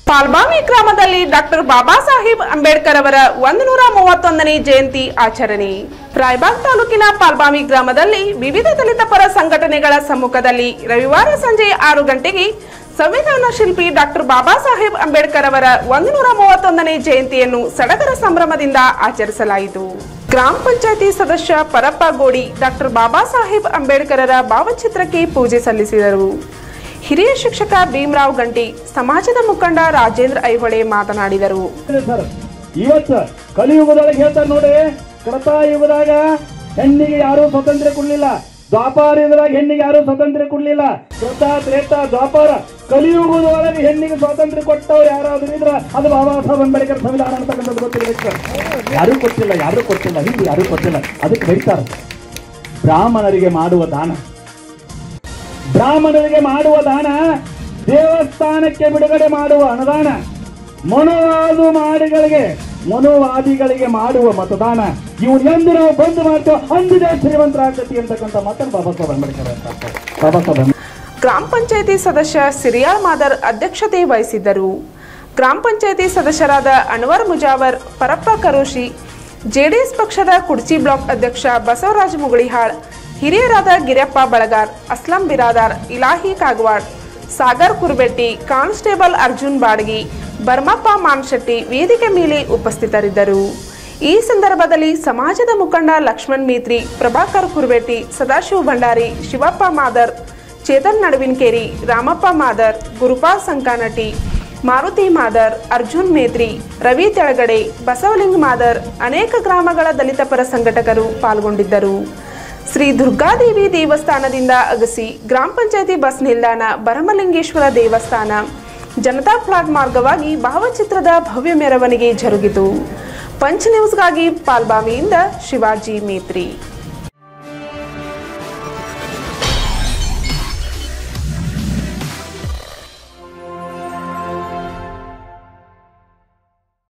ಪಾಲ್ಬಾವಿ ಗ್ರಾಮದಲ್ಲಿ ಡಾಕ್ಟರ್ ಬಾಬಾ ಸಾಹೇಬ್ ಅಂಬೇಡ್ಕರ್ ಅವರ ಒಂದು ನೂರ ಮೂವತ್ತೊಂದನೇ ಜಯಂತಿ ಆಚರಣೆ ರಾಯಬಾಗ್ ತಾಲೂಕಿನ ಪಾಲ್ಬಾವಿ ಗ್ರಾಮದಲ್ಲಿ ವಿವಿಧ ದಲಿತ ಪರ ಸಂಘಟನೆಗಳ ಸಮ್ಮುಖದಲ್ಲಿ ರವಿವಾರ ಸಂಜೆ ಆರು ಗಂಟೆಗೆ ಸಂವಿಧಾನ ಶಿಲ್ಪಿ ಡಾಕ್ಟರ್ ಬಾಬಾ ಸಾಹೇಬ್ ಅಂಬೇಡ್ಕರ್ ಅವರ ಒಂದು ನೂರ ಮೂವತ್ತೊಂದನೇ ಜಯಂತಿಯನ್ನು ಸಡಗರ ಸಂಭ್ರಮದಿಂದ ಆಚರಿಸಲಾಯಿತು ಗ್ರಾಮ ಪಂಚಾಯತಿ ಸದಸ್ಯ ಪರಪ್ಪ ಗೋಡಿ ಡಾಕ್ಟರ್ ಬಾಬಾ ಸಾಹೇಬ್ ಅಂಬೇಡ್ಕರರ ಭಾವಚಿತ್ರಕ್ಕೆ ಪೂಜೆ ಸಲ್ಲಿಸಿದರು ಹಿರಿಯ ಶಿಕ್ಷಕ ಭೀಮರಾವ್ ಗಂಟಿ ಸಮಾಜದ ಮುಖಂಡ ರಾಜೇಂದ್ರ ಐಹೊಳೆ ಮಾತನಾಡಿದರು ಇದೆ ಸರ್ ಇವತ್ತು ಕಲಿಯುಗದೊಳಗೆ ಹೇಳ್ತಾರೆ ನೋಡಿ ಯುಗದಾಗ ಹೆಣ್ಣಿಗೆ ಯಾರು ಸ್ವಾತಂತ್ರ್ಯ ಕೊಡ್ಲಿಲ್ಲ ದ್ವಾಪಾರ ಯುಗದಾಗ ಹೆಣ್ಣಿಗೆ ಯಾರು ಸ್ವಾತಂತ್ರ್ಯ ಕೊಡ್ಲಿಲ್ಲ ಕೃತ ತ್ರೇತ ದ್ವಾಪಾರ ಕಲಿಯುಗದೊಳಗೆ ಹೆಣ್ಣಿಗೆ ಸ್ವಾತಂತ್ರ್ಯ ಕೊಟ್ಟವ್ರು ಯಾರಾದ್ರೂ ಇದ್ರ ಅದು ಬಾಬಾ ಸಾಹೇಬ್ ಅಂಬೇಡ್ಕರ್ ಸಂವಿಧಾನ ಅಂತಕ್ಕಂಥದ್ದು ಗೊತ್ತಿರಬೇಕು ಸರ್ ಯಾರು ಕೊಟ್ಟಿಲ್ಲ ಯಾರು ಕೊಟ್ಟಿಲ್ಲ ಹಿಂದೆ ಯಾರು ಕೊಟ್ಟಿಲ್ಲ ಅದಕ್ಕೆ ಬೈತಾರೆ ಬ್ರಾಹ್ಮಣರಿಗೆ ಮಾಡುವ ದಾನ ಬ್ರಾಹ್ಮಣರಿಗೆ ಮಾಡುವ ದಾನ ದೇವಸ್ಥಾನಕ್ಕೆ ಬಿಡುಗಡೆ ಮಾಡುವ ಅನುದಾನ ಮನೋವಾದು ಮಾಡಿಗಳಿಗೆ ಮನೋವಾದಿಗಳಿಗೆ ಮಾಡುವ ಮತದಾನ ಇವನ್ ಎಂದು ನಾವು ಬಂದ್ ಮಾಡ್ತೇವೆ ಅಂದಿದೆ ಶ್ರೀಮಂತರಾಗತಿ ಅಂತಕ್ಕಂಥ ಮಾತನ್ನು ಬಾಬಾ ಸಾಹೇಬ್ ಅಂಬೇಡ್ಕರ್ ಹೇಳ್ತಾರೆ. ಬಾಬಾ ಸಾಹೇಬ್ ಅಂಬೇಡ್ಕರ್ ಗ್ರಾಮ ಪಂಚಾಯತಿ ಸದಸ್ಯ ಸಿರಿಯಾಳ್ ಮಾದರ್ ಅಧ್ಯಕ್ಷತೆ ವಹಿಸಿದ್ದರು ಗ್ರಾಮ ಪಂಚಾಯತಿ ಸದಸ್ಯರಾದ ಅನ್ವರ್ ಮುಜಾವರ್ ಪರಪ್ಪ ಕರೋಶಿ ಜೆಡಿಎಸ್ ಪಕ್ಷದ ಕುಡ್ಚಿ ಬ್ಲಾಕ್ ಅಧ್ಯಕ್ಷ ಬಸವರಾಜ್ ಮುಗುಳಿಹಾಳ್ ಹಿರಿಯರಾದ ಗಿರಪ್ಪ ಬಳಗಾರ್ ಅಸ್ಲಂ ಬಿರಾದಾರ್ ಇಲಾಹಿ ಕಾಗವಾಡ್ ಸಾಗರ್ ಕುರ್ಬೆಟ್ಟಿ ಕಾನ್ಸ್ಟೇಬಲ್ ಅರ್ಜುನ್ ಬಾಡ್ಗಿ ಬರ್ಮಪ್ಪ ಮಾನ್ಶೆಟ್ಟಿ ವೇದಿಕೆ ಮೇಲೆ ಉಪಸ್ಥಿತರಿದ್ದರು ಈ ಸಂದರ್ಭದಲ್ಲಿ ಸಮಾಜದ ಮುಖಂಡ ಲಕ್ಷ್ಮಣ್ ಮೇತ್ರಿ ಪ್ರಭಾಕರ್ ಕುರ್ಬೆಟ್ಟಿ ಸದಾಶಿವ ಭಂಡಾರಿ ಶಿವಪ್ಪ ಮಾದರ್ ಚೇತನ್ ನಡುವಿನ್ಕೇರಿ ರಾಮಪ್ಪ ಮಾದರ್ ಗುರುಪಾಲ್ ಸಂಕಾನಟಿ ಮಾರುತಿ ಮಾದರ್ ಅರ್ಜುನ್ ಮೇತ್ರಿ ರವಿ ತೆಳಗಡೆ ಬಸವಲಿಂಗ ಮಾದರ್ ಅನೇಕ ಗ್ರಾಮಗಳ ದಲಿತ ಪರ ಸಂಘಟಕರು ಪಾಲ್ಗೊಂಡಿದ್ದರು ಶ್ರೀ ದುರ್ಗಾದೇವಿ ದೇವಸ್ಥಾನದಿಂದ ಅಗಸಿ ಗ್ರಾಮ ಪಂಚಾಯತಿ ಬಸ್ ನಿಲ್ದಾಣ ಭರಮಲಿಂಗೇಶ್ವರ ದೇವಸ್ಥಾನ ಜನತಾ ಫ್ಲಾಗ್ ಮಾರ್ಗವಾಗಿ ಭಾವಚಿತ್ರದ ಭವ್ಯ ಮೆರವಣಿಗೆ ಜರುಗಿತು ಪಂಚ್ ನ್ಯೂಸ್ಗಾಗಿ ಪಾಲ್ಬಾವಿಯಿಂದ ಶಿವಾಜಿ ಮೇತ್ರಿ